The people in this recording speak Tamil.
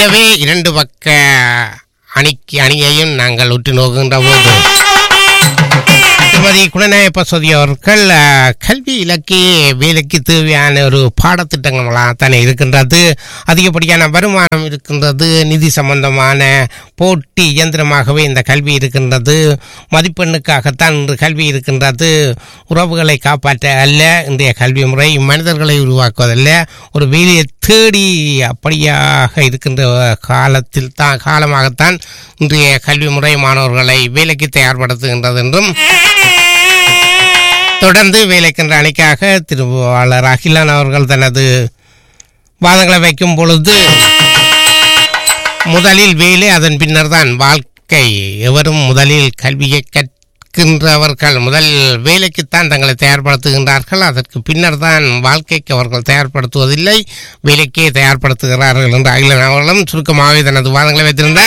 எனவே இரண்டு பக்க அணிக்கு அணியையும் நாங்கள் உற்று நோக்குகின்ற போது திருமதி குணநாய பசதி அவர்கள் அஹ், கல்வி இலக்கிய வேலைக்கு தேவையான ஒரு பாடத்திட்டங்களாக தானே இருக்கின்றது அதிகப்படியான வருமானம் இருக்கின்றது நிதி சம்பந்தமான போட்டி இயந்திரமாகவே இந்த கல்வி இருக்கின்றது மதிப்பெண்ணுக்காகத்தான் இன்று கல்வி இருக்கின்றது உறவுகளை காப்பாற்ற அல்ல இன்றைய கல்வி முறை மனிதர்களை உருவாக்குவதல்ல ஒரு வேலையை தேடி அப்படியாக இருக்கின்ற காலத்தில் தான் காலமாகத்தான் இன்றைய கல்வி முறை மாணவர்களை வேலைக்கு தயார்படுத்துகின்றது என்றும் தொடர்ந்து வேலைக்கின்ற அணிக்காக திருவாளர் அகிலன் அவர்கள் தனது வாதங்களை வைக்கும் பொழுது முதலில் வேலை அதன் பின்னர் தான் வாழ்க்கை எவரும் முதலில் கல்வியை கற்கின்றவர்கள் முதல் வேலைக்குத்தான் தங்களை தயார்படுத்துகின்றார்கள் அதற்கு பின்னர் தான் வாழ்க்கைக்கு அவர்கள் தயார்படுத்துவதில்லை வேலைக்கே தயார்படுத்துகிறார்கள் என்று அகிலன் அவர்களும் சுருக்கமாகவே தனது வாதங்களை வைத்திருந்தார்